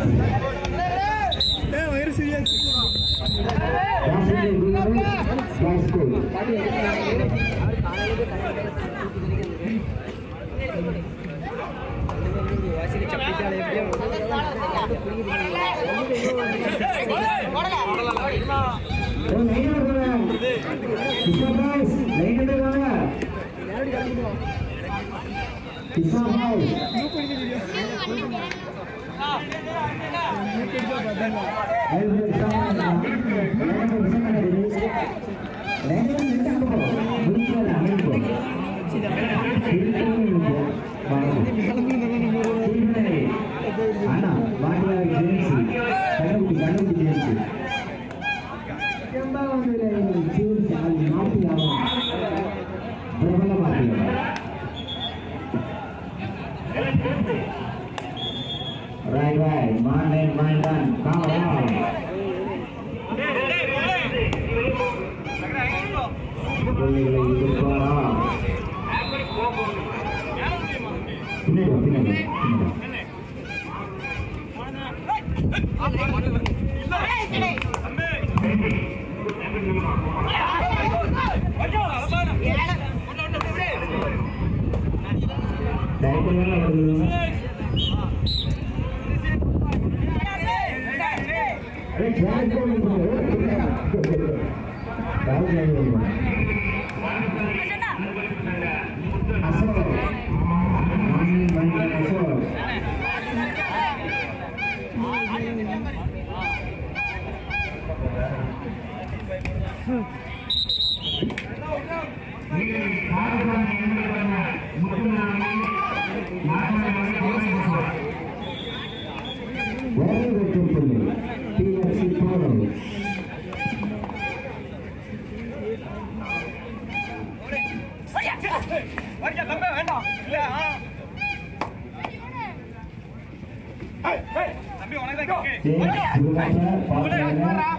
அண்ணா வாட்டியாக ஜெயிச்சு கண்டுபிடி கண்டுபிடி ஜெயிச்சு Right, right. Man and man done. Come on. புள்ளிகளை எதிர்பாராம். பின்னாடி வா, பின்னாடி வா, பின்னாடி வா. டைட்டில் வருது अरे क्या को नहीं बोल राहुल नहीं बोल असर मानी मानी असर Very good people. TFC Polo. James Gulata, Patriana.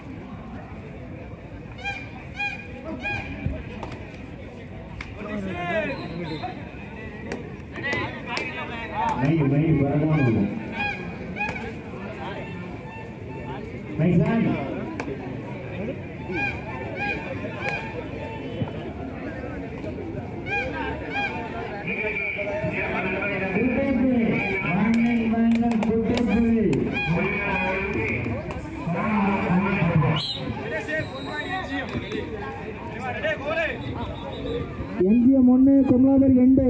नहीं नहीं बराबर हो नहीं जान எம்ஜிஎம் ஒன்று கொம்லாபுரி ரெண்டு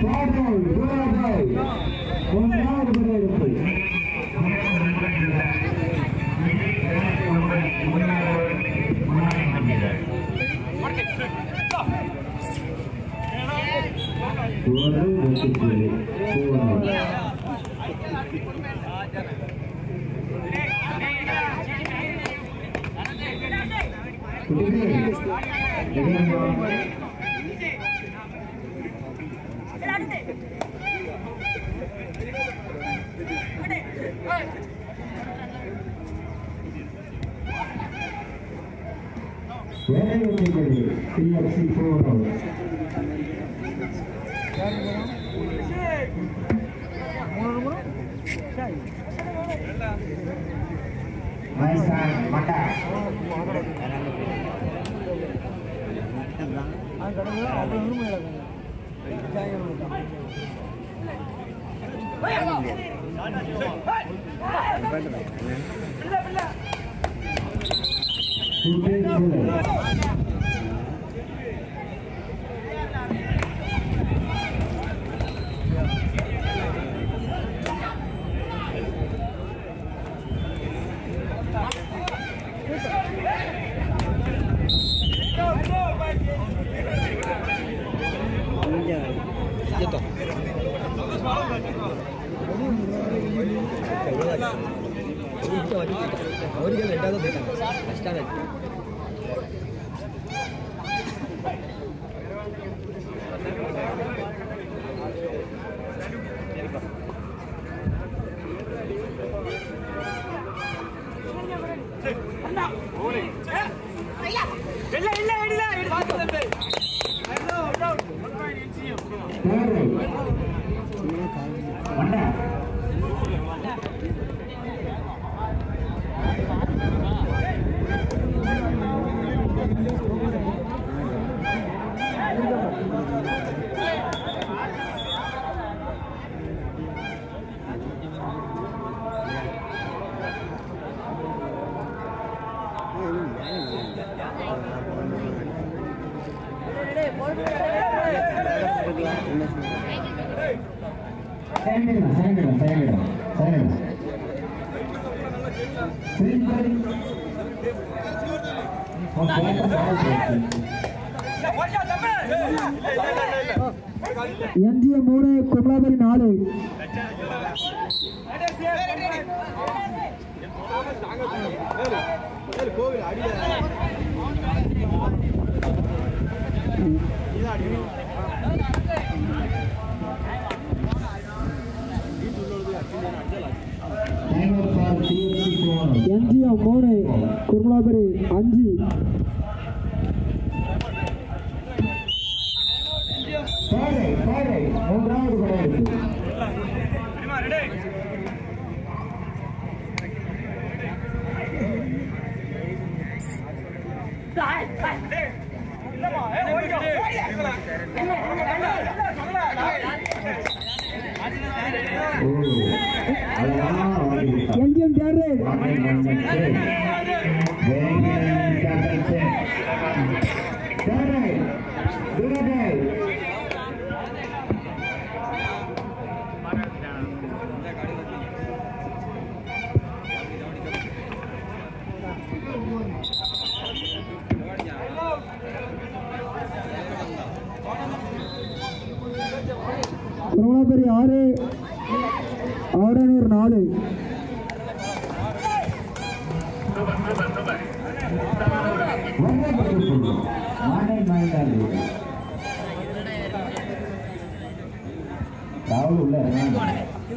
TFC four hours. Maisan Mata. Sudir Fuller. ಅವರಿಗೆಲ್ಲ ಎಡ್ಡಾದ ಅಷ್ಟಾನೆ Third right. Mata. சாயந்திரம் சாயந்திரம் சாயந்திரம் சாயந்திரம் ஸ்ரீபதி என்ஜிஓ மூணு குமலாபரி நாலு என்ஜிஓ மூணு குமலாபரி அஞ்சு பாடை பாடை மூன்றாவது படையெடுப்பு ஓ அழகா வாங்கிவிட்டார் என்ஜிஎம் தேர்டு குமலாபரி ஆறு ஆறநூறு நாலு ராகுல் உள்ள இறங்குறாங்க.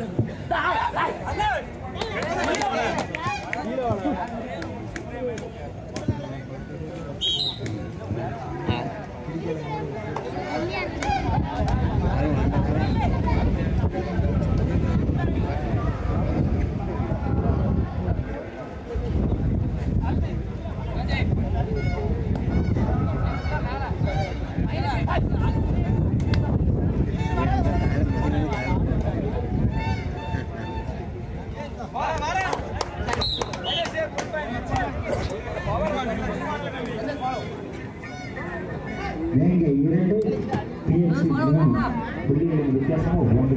வேங்கை இரண்டு பிஎஸ்சி மூணு புள்ளிகளின் வித்தியாசம் ஒன்று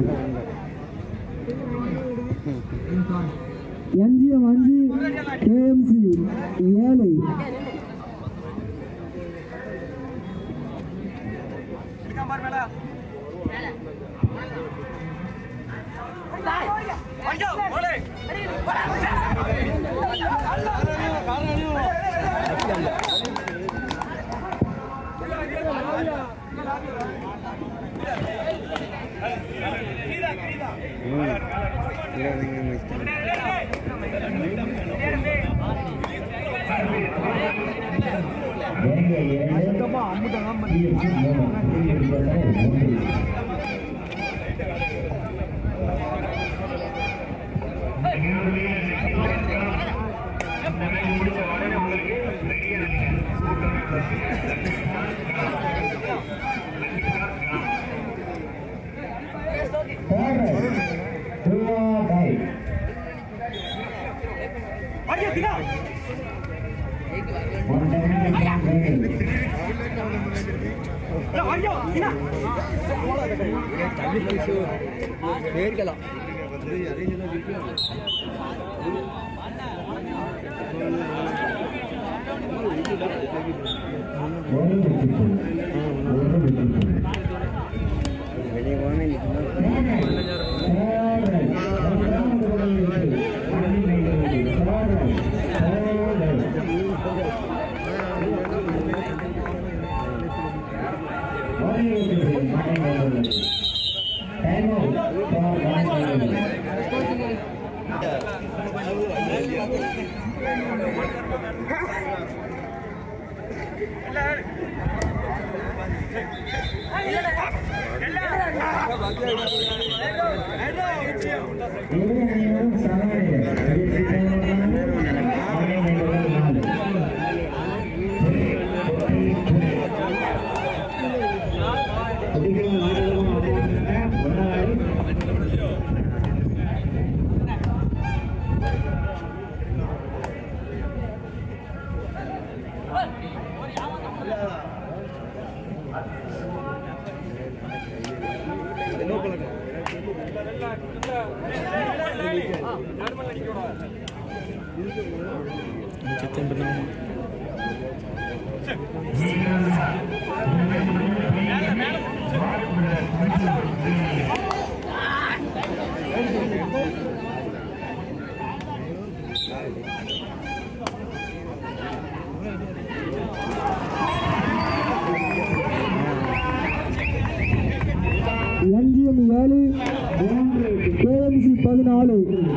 என்ஜிஎம் அஞ்சு கேஎம்சி ஏழு வேங்கை இரண்டு பிஎஸ்சி மூணு புள்ளிகளின் வித்தியாசம் ஒன்று Correct. Two are right. One definition from Vengai. பேர்க்கலாம் ஒரு வெற்றி புள்ளி. ஒரு வெற்றி புள்ளி. வெளியே போனே நிற்கணும் Thank என்ஜிஎம் ஏழு கேஎம்சி பதினாலு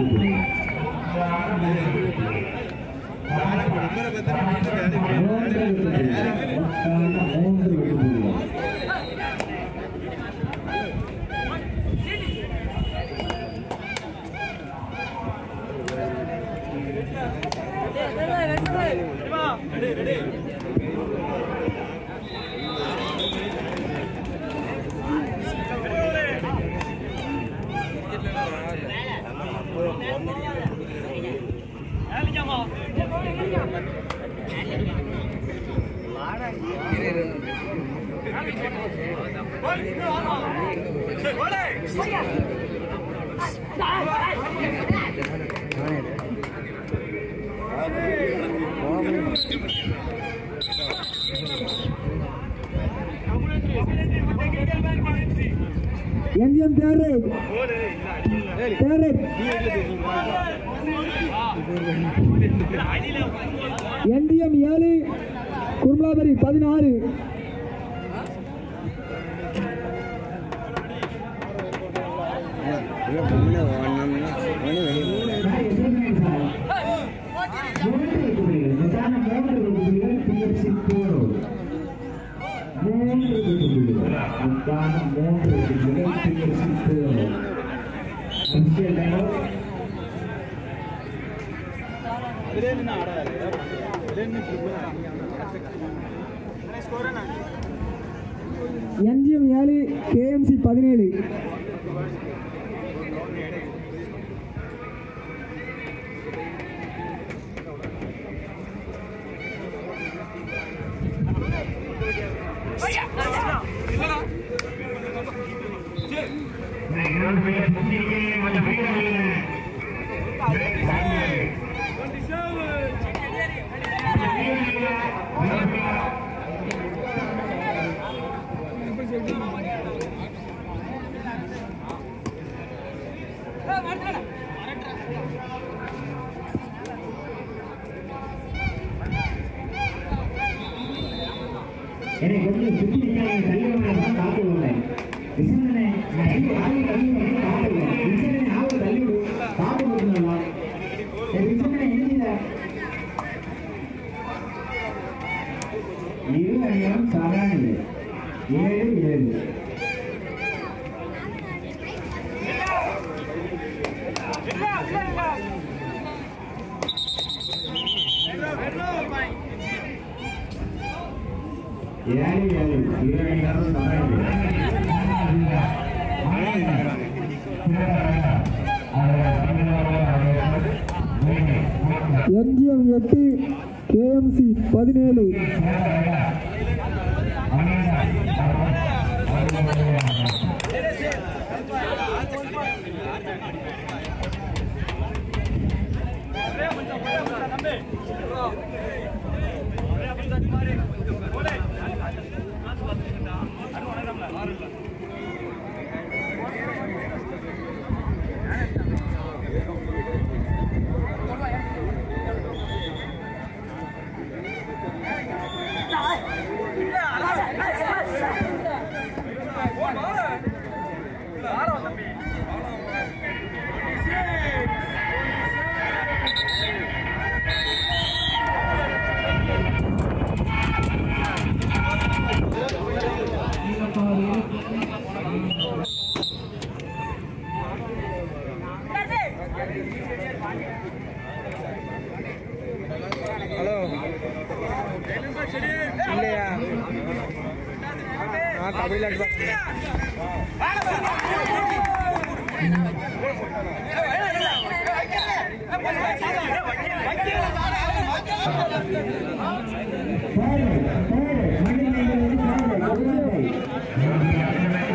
மூன்று விடுதலை NGM third right third right NTM ஏழு குருமலாபரி பதினாறு இல்லை பொண்ணு ஒன்று ஒன்று வெளியே என்ஜிஎம் ஏழு கேஎம்சி பதினேழு என்னை கொஞ்சம் சுற்றி நிற்காங்க தள்ளி காத்து உள்ளேன் விசந்தனை ஆவி தள்ளி காத்து விசந்தனை ஆவு தள்ளி காத்து விடுங்களா விசந்தனை என்ன இரு அணியும் சாதாரண ஏழு ஏழு ஏழு ஏழு இரு அணியும் சாதாரண என்ஜிஎம் எட்டு கேஎம்சி பதினேழு ஹலோ இல்லையா ஆ கபடி விளையாட்டு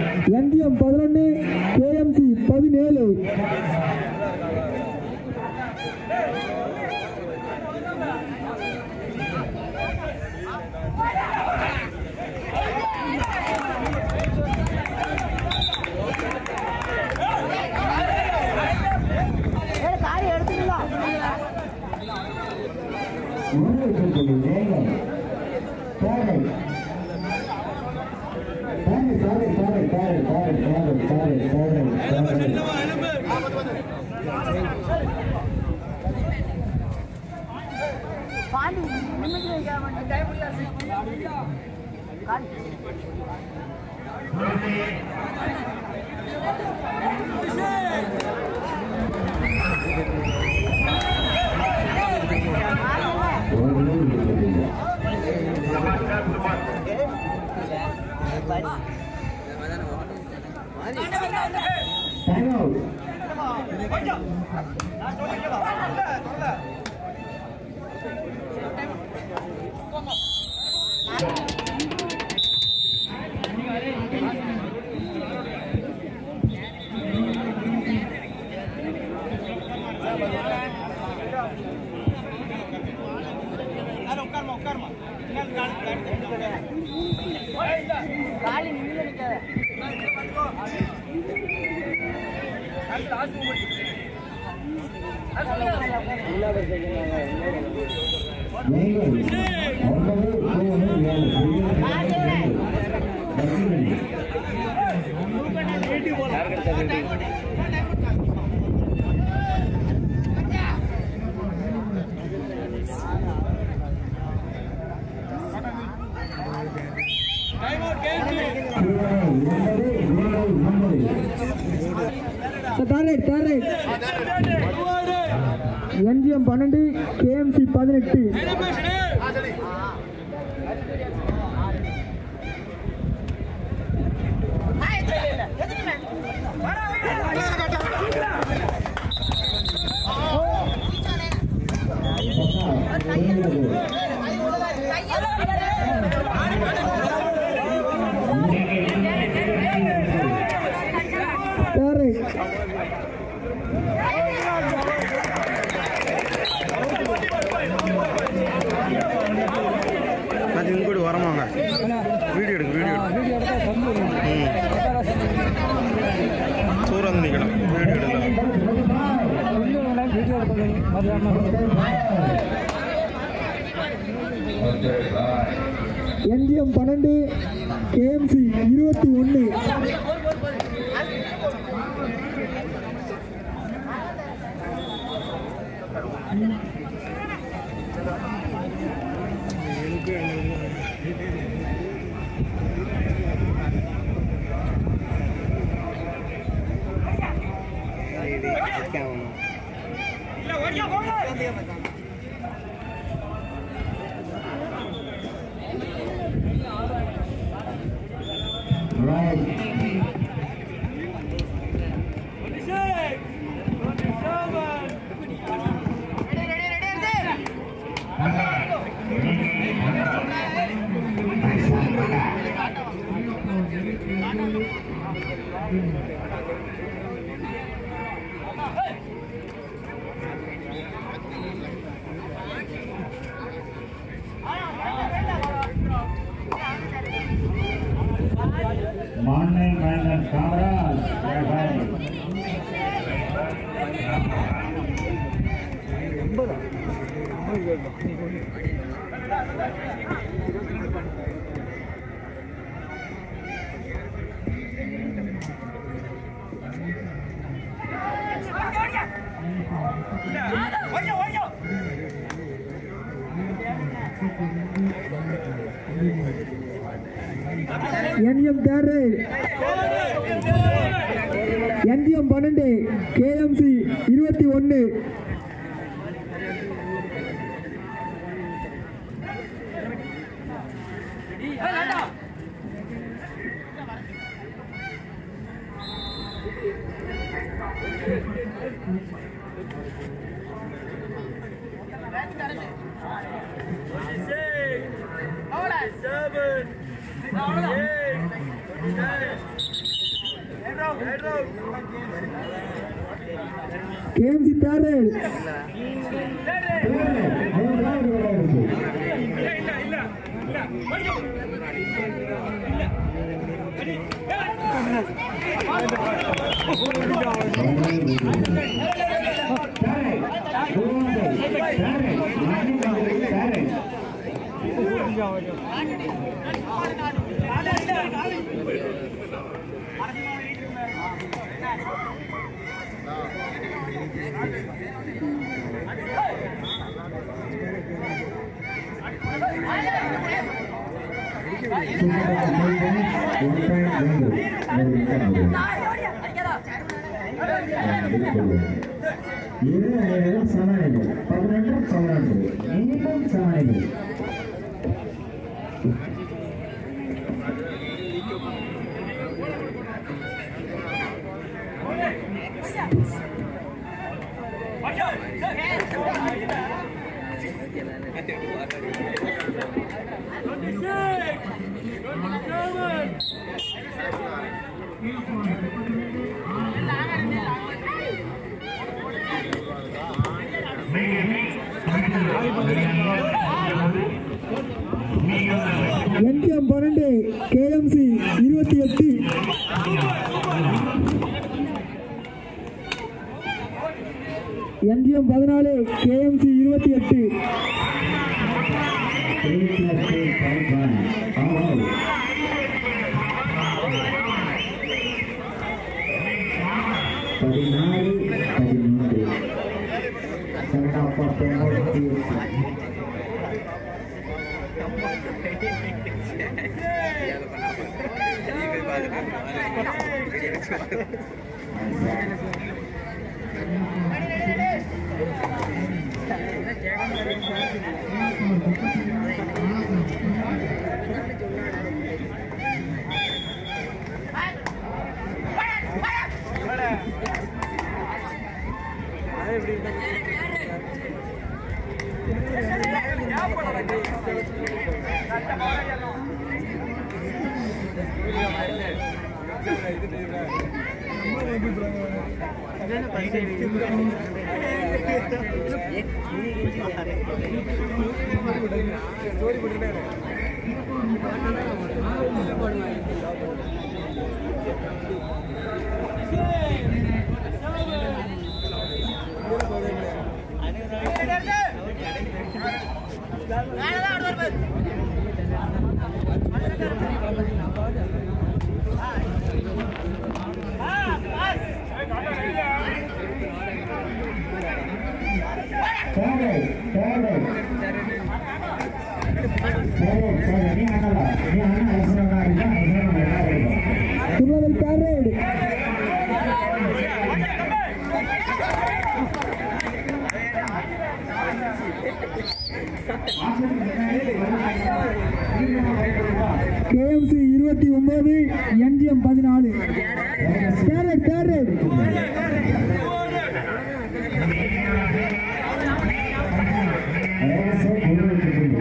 என்டிஎம் பதினொன்று கேஎம்சி பதினேழு ஒரு சொல்லி வேகம் தேவை தேவை தேவை தேவை தேவை தேவை தேவை தேவை தேவை தேவை பாண்டி நிம்மதி வைக்க மாட்டேன் ஒரு நூறு சொல்லுங்க டைம் அவுட் காலி நிம்மதி நிற்காத நீங்கள் ஒன்பது மூணு ஏழு பசுமணி ஒன்பது ஏழு ஒன்பது third right third right NGM பன்னெண்டு கேஎம்சி பதினெட்டு தேர்ட் ரைட் அது இங்கூடி வரமாங்க வீடியோ எடுக்கு வீடியோ எடுக்கு ம் சூறாந்து நிற்கணும் வீடியோ எடுக்கலாம் என்ஜிஎம் பன்னெண்டு கேஎம்சி இருபத்தி ஒன்று Right. Morning, Brandon Kamras. NM third right NGM பன்னெண்டு கேஎம்சி இருபத்தி ஒன்று Seven. Eight. KMC third right மூன்றாவது விளையாடுச்சு இரு அணிகளும் சமநிலை பதினொன்று பதினொன்று மீண்டும் சமநிலை என்டிஎம் பன்னெண்டு கேஎம்சி இருபத்தி எட்டு என்டிஎம் பதினாலு கேஎம்சி இருபத்தி எட்டு பதினாறு பதிமூன்று சண்டாப்பா பெண்களுக்கு தேவை தேவை தேவை தேவை நீ அண்ணலா நீ அண்ணா அவசரமா இருந்தா அவசரமா இருந்தா திருநெல்வேலி தேர்ட் ரைட் கேஎம்சி இருபத்தி ஒன்பது என்ஜிஎம் பதினாலு தேர்ட் ரைட் தேர்ட் ரைட் அரசு பொருளுக்கு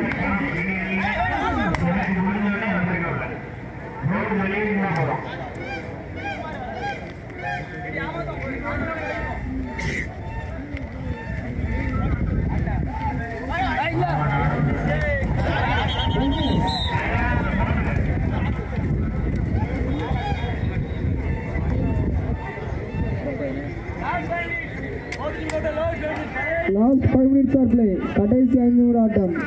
last five minutes or play கடைசி ஐந்து நிமிட ஆட்டம்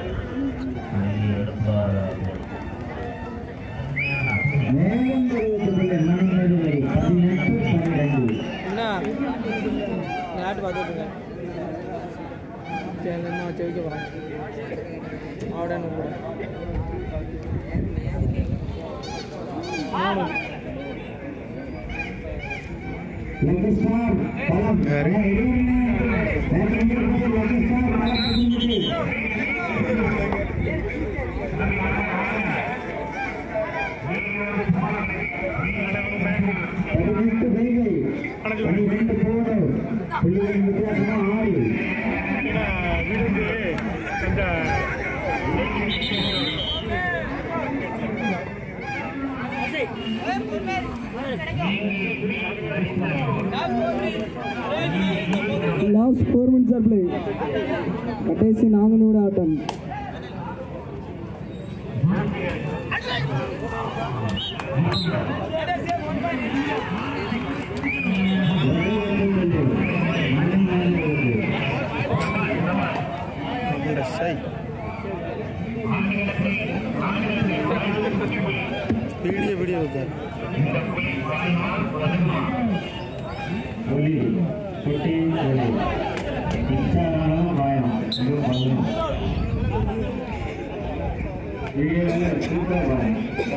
மேலும் தெரிவித்துள்ள மணிமேகலை பதினெட்டு பன்னிரண்டு என்ன விளையாட்டு பார்த்துட்டு சரி என்ன வச்சு வைக்க போகிறேன் அவட கூட மூணு லக்கி ஸ்டார் பலம் இருவருமே பேட்டிங் இருப்பது லக்கி ஸ்டார் பலம் புரிந்தது பதினெட்டு வேகை பன்னிரெண்டு போடு புள்ளிகளின் வித்தியாசம் ஆறு கிடைக்கும் ஆர் பிளே கடைசி நான்கு நிமிட ஆட்டம் இந்த சை வீடியோ வீடியோ சார் ஒளி சுட்டி ஒளி உற்சாகமான பாயம் இது பலன் வீடியோவில் சூப்பர் பாயம்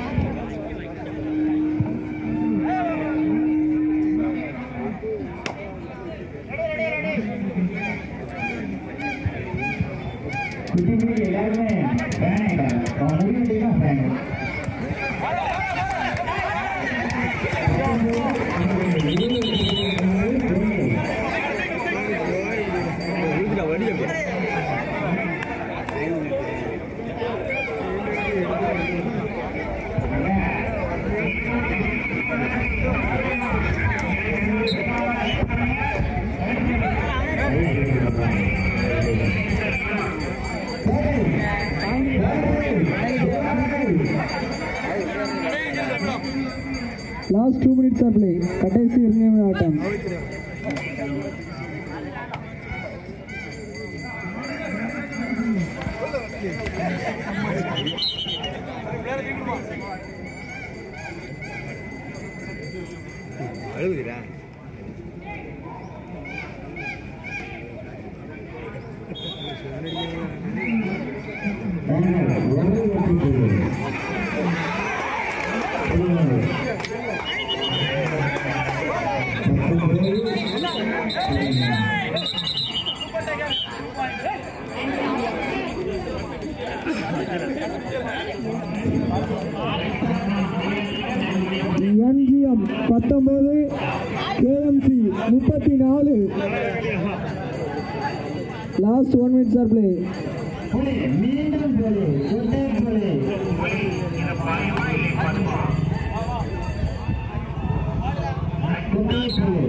குட்டி குட்டி எல்லாருமே ஃபேன் ஆகிட்டாங்க அவன் முடிவு தான் fan last two minutes or play கடைசி இரண்டு நிமிட ஆட்டம் அழுகுறா என்ஜிஎம் பத்தொன்பது கேஎம்சி முப்பத்தி நாலு last one minutes or play மீண்டும் போலி சுட்டே போலி குட்டி போலி